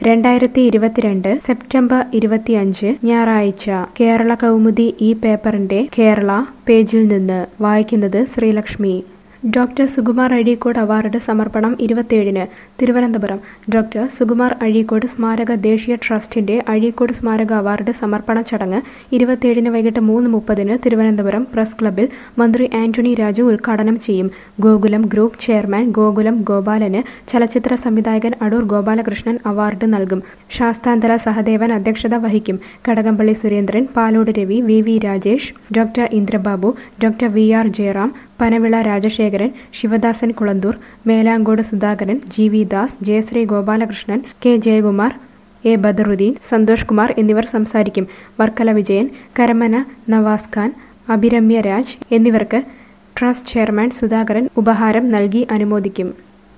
രണ്ടായിരത്തി ഇരുപത്തിരണ്ട് സെപ്റ്റംബർ ഇരുപത്തിയഞ്ച് ഞായറാഴ്ച കേരള കൗമുദി ഈ പേപ്പറിന്റെ കേരള പേജിൽ നിന്ന് വായിക്കുന്നത് ശ്രീലക്ഷ്മി ഡോക്ടർ സുകുമാർ അഴീക്കോട് അവാർഡ് സമർപ്പണം ഇരുപത്തിയേഴിന് തിരുവനന്തപുരം ഡോക്ടർ സുകുമാർ അഴീക്കോട് സ്മാരക ദേശീയ ട്രസ്റ്റിന്റെ അഴീക്കോട് സ്മാരക അവാർഡ് സമർപ്പണ ചടങ്ങ് ഇരുപത്തിയേഴിന് വൈകിട്ട് മൂന്ന് മുപ്പതിന് തിരുവനന്തപുരം പ്രസ് ക്ലബ്ബിൽ മന്ത്രി ആന്റണി രാജു ഉദ്ഘാടനം ചെയ്യും ഗോകുലം ഗ്രൂപ്പ് ചെയർമാൻ ഗോകുലം ഗോപാലന് ചലച്ചിത്ര സംവിധായകൻ അടൂർ ഗോപാലകൃഷ്ണൻ അവാർഡ് നൽകും ശാസ്താന്തര സഹദേവൻ അധ്യക്ഷത വഹിക്കും Kadakampally Surendran Palode Ravi V V Rajesh doctor Indrababu doctor V R Jayaram Panavila Rajasekharan Sivadasan Kulathoor Melamcode Sudhakaran G V Das Jayasree Gopalakrishnan K Jayakumar A Badaruddin Santhosh Kumar എന്നിവർ സംസാരിക്കും വർക്കല വിജയൻ കരമന നവാസ് ഖാൻ അഭിരമ്യ രാജ് എന്നിവർക്ക് ട്രസ്റ്റ് ചെയർമാൻ സുധാകരൻ ഉപഹാരം നൽകി അനുമോദിക്കും